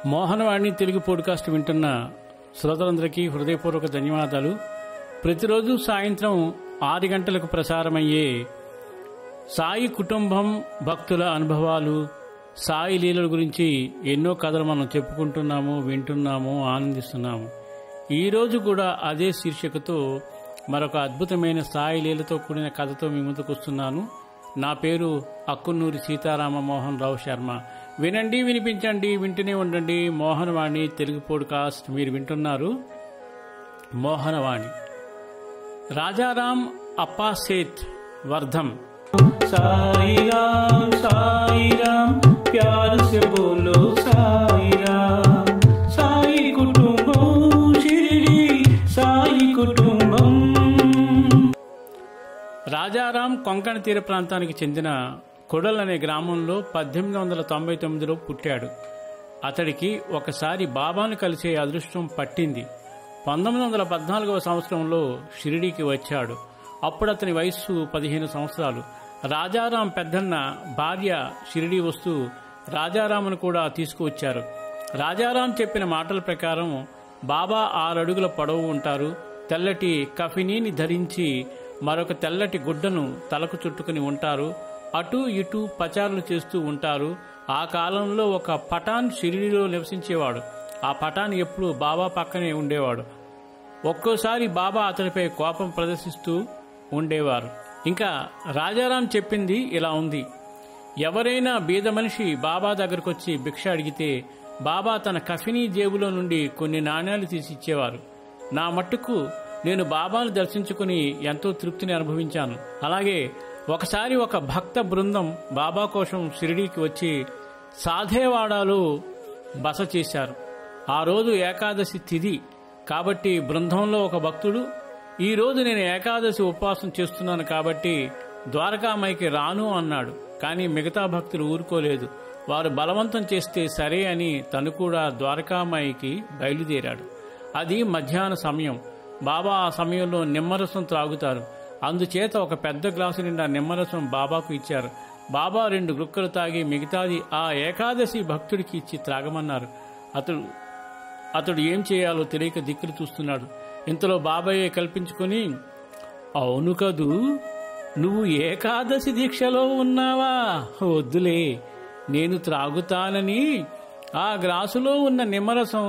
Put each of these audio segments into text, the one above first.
Mohanavani Telugu podcast వింటున్న శ్రోతలందరికీ హృదయపూర్వక ధన్యవాదాలు ప్రతిరోజు సాయంత్రం ఆరు గంటలకు ప్రసారమయ్యే సాయి కుటుంబం భక్తుల అనుభవాలు సాయి లీలల గురించి ఎన్నో కథలు మనం చెప్పుకుంటున్నాము వింటున్నాము ఆనందిస్తున్నాము ఈ రోజు కూడా అదే శీర్షికతో మరొక అద్భుతమైన సాయి లీలతో కూడిన కథతో మీ ముందుకు వస్తున్నాను నా పేరు అక్కున్నూరి సీతారామ మోహన్ రావు శర్మ వినండి వినిపించండి వింటూనే ఉండండి మోహనవాణి తెలుగు పోడ్కాస్ట్ మీరు వింటున్నారు మోహనవాణి రాజారాం అప్పాసేత్ వర్ధం साई राम साई राम प्यार से बोलो साई राम साई कुटुंबम शिरडी साई कुटुंबम రాజారాం కొంకణ తీర ప్రాంతానికి చెందిన కొడల్ అనే గ్రామంలో పద్దెనిమిది వందల తొంభై తొమ్మిదిలో పుట్టాడు అతడికి ఒకసారి బాబాను కలిసే అదృష్టం పట్టింది పంతొమ్మిది వందల పద్నాలుగవ సంవత్సరంలో షిరిడీకి వచ్చాడు అప్పుడు అతని వయస్సు పదిహేను సంవత్సరాలు రాజారాం పెద్దన్న భార్య షిరిడీ వస్తూ రాజారాంను కూడా తీసుకువచ్చారు రాజారాం చెప్పిన మాటల ప్రకారం బాబా ఆరడుగుల పొడవు ఉంటారు తెల్లటి కఫినీని ధరించి మరొక తెల్లటి గుడ్డను తలకు చుట్టుకుని ఉంటారు అటు ఇటు పచారులు చేస్తూ ఉంటారు ఆ కాలంలో ఒక పఠాన్ షిరిడిలో నివసించేవాడు ఆ పఠాన్ ఎప్పుడూ బాబా పక్కనే ఉండేవాడు ఒక్కోసారి బాబా అతనిపై కోపం ప్రదర్శిస్తూ ఉండేవారు ఇంకా రాజారాం చెప్పింది ఇలా ఉంది ఎవరైనా బీద మనిషి బాబా దగ్గరకు వచ్చి భిక్ష అడిగితే బాబా తన కఫినీ జేబులో నుండి కొన్ని నాణ్యాలు తీసి ఇచ్చేవారు నా మట్టుకు నేను బాబాను దర్శించుకుని ఎంతో తృప్తిని అనుభవించాను అలాగే ఒకసారి ఒక భక్త బృందం బాబా కోసం షిరిడీకి వచ్చి సాధేవాడాలో బస చేశారు ఆ రోజు ఏకాదశి తిథి కాబట్టి బృందంలో ఒక భక్తుడు ఈ రోజు నేను ఏకాదశి ఉపవాసం చేస్తున్నాను కాబట్టి ద్వారకామాయికి రాను అన్నాడు కానీ మిగతా భక్తులు ఊరుకోలేదు వారు బలవంతం చేస్తే సరే అని తను కూడా ద్వారకామాయికి బయలుదేరాడు అది మధ్యాహ్న సమయం బాబా ఆ సమయంలో నిమ్మరసం త్రాగుతారు అందుచేత ఒక పెద్ద గ్లాసు నిండా నిమ్మరసం బాబాకు ఇచ్చారు బాబా రెండు గుక్కలు తాగి మిగతాది ఆ ఏకాదశి భక్తుడికి ఇచ్చి త్రాగమన్నారు అతడు అతడు ఏం చేయాలో తెలియక దిక్కులు చూస్తున్నాడు ఇంతలో బాబాయే కల్పించుకుని అవును కదూ నువ్వు ఏకాదశి దీక్షలో ఉన్నావా వద్దులే నేను త్రాగుతానని ఆ గ్లాసులో ఉన్న నిమ్మరసం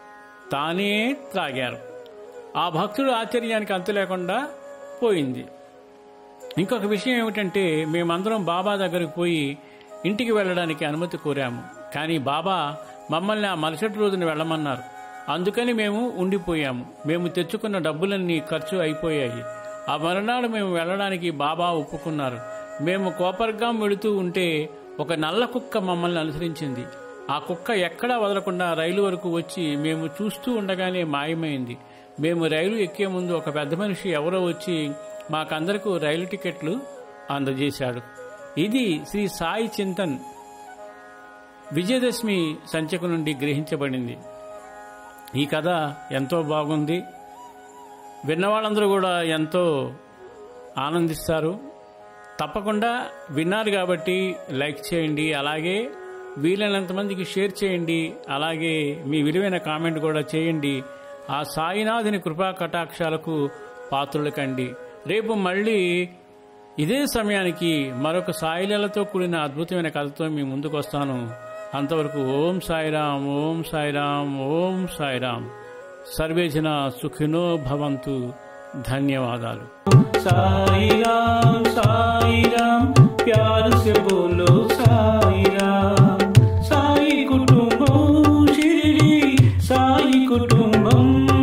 తానే త్రాగారు ఆ భక్తుడు ఆశ్చర్యానికి అంతు లేకుండా పోయింది ఇంకొక విషయం ఏమిటంటే మేమందరం బాబా దగ్గరకు పోయి ఇంటికి వెళ్ళడానికి అనుమతి కోరాము కానీ బాబా మమ్మల్ని ఆ మరుసటి రోజున వెళ్ళమన్నారు అందుకని మేము ఉండిపోయాము మేము తెచ్చుకున్న డబ్బులన్నీ ఖర్చు అయిపోయాయి ఆ మరునాడు మేము వెళ్ళడానికి బాబా ఒప్పుకున్నారు మేము కోపర్గాం వెళుతూ ఉంటే ఒక నల్ల కుక్క మమ్మల్ని అనుసరించింది ఆ కుక్క ఎక్కడా వదలకుండా రైలు వరకు వచ్చి మేము చూస్తూ ఉండగానే మాయమైంది మేము రైలు ఎక్కే ముందు ఒక పెద్ద మనిషి ఎవరో వచ్చి మాకందరకు రైలు టికెట్లు అందజేశాడు ఇది శ్రీ సాయి చింతన్ విజయదశమి సంచకు నుండి గ్రహించబడింది ఈ కథ ఎంతో బాగుంది విన్నవాళ్ళందరూ కూడా ఎంతో ఆనందిస్తారు తప్పకుండా విన్నారు కాబట్టి లైక్ చేయండి అలాగే వీలైనంత మందికి షేర్ చేయండి అలాగే మీ విలువైన కామెంట్ కూడా చేయండి ఆ సాయినాథుని కృపా కటాక్షాలకు పాత్రులు కండి రేపు మళ్ళీ ఇదే సమయానికి మరొక సాయిలతో కూడిన అద్భుతమైన కథతో మీ ముందుకు వస్తాను అంతవరకు ఓం సాయిరాం ఓం సాయిరాం ఓం సాయిరాం సర్వే జన సుఖినో భవంతు ధన్యవాదాలు साई राम साई राम प्यार से बोलो साई राम साई कुटुंबम शिरडी साई कुटुंबम